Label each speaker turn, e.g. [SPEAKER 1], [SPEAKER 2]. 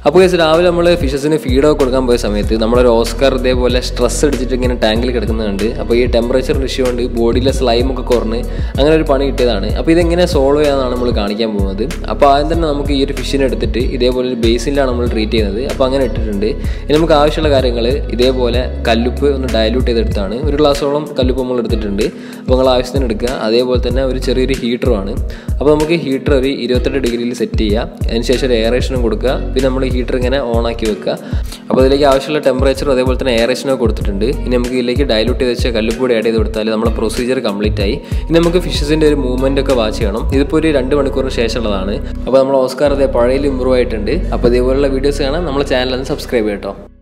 [SPEAKER 1] അപ്പോൾ കേസ് രാവിലെ നമ്മൾ ഫിഷസിന് ഫീഡൊക്കെ കൊടുക്കാൻ പോയ സമയത്ത് നമ്മളൊരു ഓസ്കാർ ഇതേപോലെ സ്ട്രെസ് അടിച്ചിട്ട് ഇങ്ങനെ ടാങ്കിൽ കിടക്കുന്നുണ്ട് അപ്പോൾ ഈ ടെമ്പറേച്ചറിൻ്റെ ഇഷ്യൂ കൊണ്ട് ബോഡിയിലെ സ്ലൈം ഒക്കെ കുറഞ്ഞ് അങ്ങനെ ഒരു പണി കിട്ടിയതാണ് അപ്പോൾ ഇതെങ്ങനെ സോൾവ് ചെയ്യാമെന്നാണ് നമ്മൾ കാണിക്കാൻ പോകുന്നത് അപ്പോൾ ആദ്യം തന്നെ നമുക്ക് ഈ ഒരു ഫിഷിനെ എടുത്തിട്ട് ഇതേപോലെ ഒരു ബേസിലാണ് നമ്മൾ ട്രീറ്റ് ചെയ്യുന്നത് അപ്പോൾ അങ്ങനെ ഇട്ടിട്ടുണ്ട് ഇനി നമുക്ക് ആവശ്യമുള്ള കാര്യങ്ങൾ ഇതേപോലെ കല്ലുപ്പ് ഒന്ന് ഡയലൂട്ട് ചെയ്തെടുത്താണ് ഒരു ഗ്ലാസോളം കല്ലുപ്പ് നമ്മൾ എടുത്തിട്ടുണ്ട് അപ്പോൾ നിങ്ങൾ ആവശ്യത്തിന് എടുക്കുക അതേപോലെ തന്നെ ഒരു ചെറിയൊരു ഹീറ്ററുമാണ് അപ്പോൾ നമുക്ക് ഹീറ്റർ ഒരു ഇരുപത്തെട്ട് ഡിഗ്രിയിൽ സെറ്റ് ചെയ്യുക അതിനുശേഷം ഒരു എയറേഷനും കൊടുക്കുക പിന്നെ നമ്മൾ ഹീറ്റർ ഇങ്ങനെ ഓൺ ആക്കി വെക്കുക അപ്പോൾ അതിലേക്ക് ആവശ്യമുള്ള ടെമ്പറേച്ചറും അതേപോലെ തന്നെ എയറേഷനൊക്കെ കൊടുത്തിട്ടുണ്ട് ഇനി നമുക്ക് ഇതിലേക്ക് ഡയലൂട്ട് ചെയ്ത് വെച്ച കല്ലുപ്പൊടി ആഡ് ചെയ്ത് കൊടുത്താൽ നമ്മുടെ പ്രൊസീജിയർ കംപ്ലീറ്റ് ആയി ഇനി നമുക്ക് ഫിഷസിൻ്റെ ഒരു മൂവ്മെൻ്റ് ഒക്കെ വാച്ച് ചെയ്യണം ഇതിപ്പോൾ ഒരു രണ്ട് മണിക്കൂറിന് ശേഷമുള്ളതാണ് അപ്പോൾ നമ്മൾ ഓസ്കാർ അതേ പഴയയിൽ ഇമ്പ്രൂവ് ആയിട്ടുണ്ട് അപ്പോൾ ഇതേപോലുള്ള വീഡിയോസ് കാണാൻ നമ്മുടെ ചാനൽ ഒന്ന് സബ്സ്ക്രൈബ് ചെയ്യട്ടോ